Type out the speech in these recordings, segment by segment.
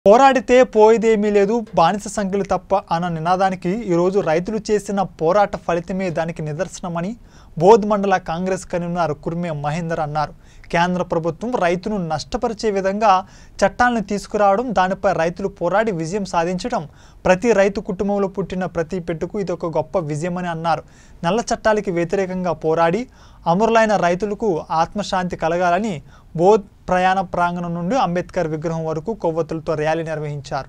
పోరాడితే పోయేదేమీ లేదు బానిస సంఖ్యలు తప్ప అన్న నినాదానికి ఈరోజు రైతులు చేసిన పోరాట ఫలితమే దానికి నిదర్శనమని బోధ్ మండల కాంగ్రెస్ కన్వీనర్ కుర్మే మహేందర్ అన్నారు కేంద్ర ప్రభుత్వం రైతును నష్టపరిచే విధంగా చట్టాలను తీసుకురావడం దానిపై రైతులు పోరాడి విజయం సాధించడం ప్రతి రైతు కుటుంబంలో పుట్టిన ప్రతి పెట్టుకు ఇది ఒక గొప్ప విజయమని అన్నారు నల్ల చట్టాలకి వ్యతిరేకంగా పోరాడి అమరులైన రైతులకు ఆత్మశాంతి కలగాలని బోధ్ ప్రయాణ ప్రాంగణం నుండి అంబేద్కర్ విగ్రహం వరకు కొవ్వొత్తులతో ర్యాలీ నిర్వహించారు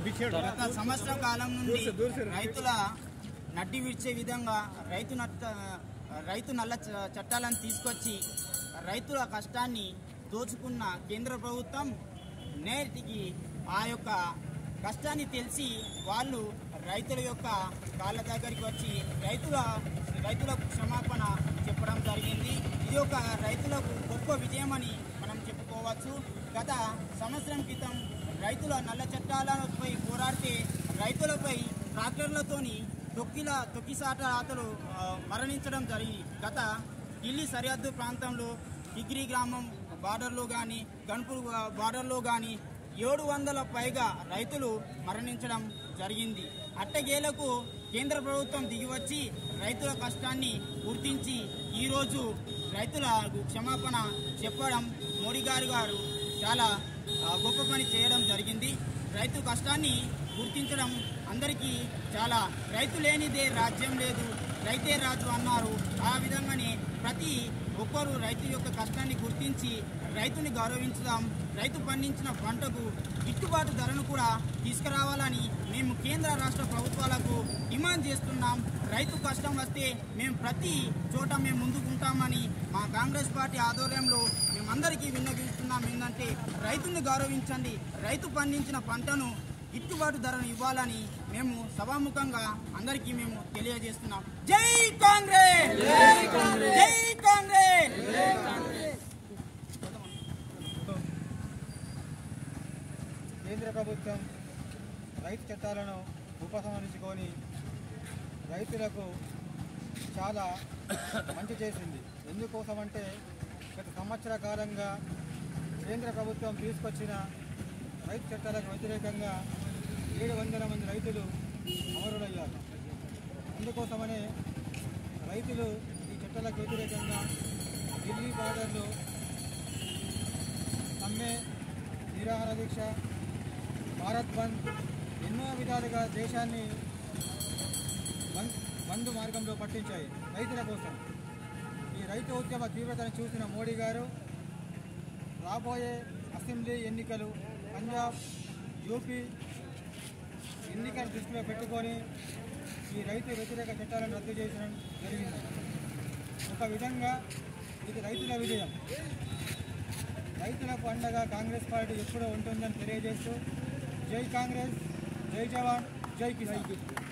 గత సంవత్సరం కాలం నుండి రైతుల నడ్డి విడిచే విధంగా రైతు నట్ట రైతు నల్ల చ- చట్టాలను తీసుకొచ్చి రైతుల కష్టాన్ని దోచుకున్న కేంద్ర ప్రభుత్వం నేటికి ఆ యొక్క కష్టాన్ని తెలిసి వాళ్ళు రైతుల యొక్క కాళ్ళ దగ్గరికి వచ్చి రైతుల రైతులకు క్షమాపణ చెప్పడం జరిగింది ఇది ఒక రైతులకు గొప్ప విజయమని మనం చెప్పుకోవచ్చు గత సంవత్సరం క్రితం రైతుల నల్ల చట్టాలపై పోరాడితే రైతులపై ట్రాక్టర్లతోని తొక్కిల తొక్కిసాట అతలు ఆ, మరణించడం జరిగింది గత ఢిల్లీ సరిహద్దు ప్రాంతంలో డిగ్రీ గ్రామం బార్డర్లో కానీ గన్పూర్ బార్డర్లో కానీ ఏడు వందల పైగా రైతులు మరణించడం జరిగింది అట్టగేలకు కేంద్ర ప్రభుత్వం దిగివచ్చి రైతుల కష్టాన్ని గుర్తించి ఈరోజు రైతులకు క్షమాపణ చెప్పడం మోడీ గారు గారు చాలా ఆ, గొప్ప పని చేయడం జరిగింది రైతు కష్టాన్ని గుర్తించడం అందరికీ చాలా రైతు లేనిదే రాజ్యం లేదు రైతే రాజు అన్నారు ఆ విధంగానే ప్రతి ఒక్కరూ రైతు యొక్క కష్టాన్ని గుర్తించి రైతుని గౌరవించుదాం రైతు పండించిన పంటకు గిట్టుబాటు ధరను కూడా తీసుకురావాలని మేము కేంద్ర రాష్ట్ర ప్రభుత్వాలకు డిమాండ్ చేస్తున్నాం రైతు కష్టం వస్తే మేము ప్రతి చోట మేము ముందుకుంటామని మా కాంగ్రెస్ పార్టీ ఆధ్వర్యంలో మేమందరికీ విన్నవిస్తున్నాం ఏంటంటే రైతుని గౌరవించండి రైతు పండించిన పంటను గిట్టుబాటు ధరను ఇవ్వాలని మేము సభాముఖంగా అందరికీ మేము తెలియజేస్తున్నాం జై కాంగ్రెస్ జై కాంగ్రెస్ కేంద్ర ప్రభుత్వం రైతు చట్టాలను ఉపసంహరించుకొని రైతులకు చాలా మంచి చేసింది ఎందుకోసమంటే గత సంవత్సర కాలంగా కేంద్ర ప్రభుత్వం తీసుకొచ్చిన రైతు చట్టాలకు వ్యతిరేకంగా ఏడు వందల మంది రైతులు అమరులయ్యారు అందుకోసమనే రైతులు ఈ చట్టాలకు వ్యతిరేకంగా ఢిల్లీ బార్డర్లో సమ్మె నిరాహార దీక్ష భారత్ బంద్ ఎన్నో విధాలుగా దేశాన్ని బంద్ బంద్ మార్గంలో పట్టించాయి రైతుల కోసం ఈ రైతు ఉద్యమ తీవ్రతను చూసిన మోడీ గారు రాబోయే అసెంబ్లీ ఎన్నికలు పంజాబ్ యూపీ ఎన్నికలు దృష్టిలో పెట్టుకొని ఈ రైతు వ్యతిరేక చట్టాలను రద్దు చేయడం జరిగింది ఒక విధంగా ఇది రైతుల విజయం రైతులకు అండగా కాంగ్రెస్ పార్టీ ఎప్పుడూ ఉంటుందని తెలియజేస్తూ జై కాంగ్రెస్ జై జవాన్ జై కిసాన్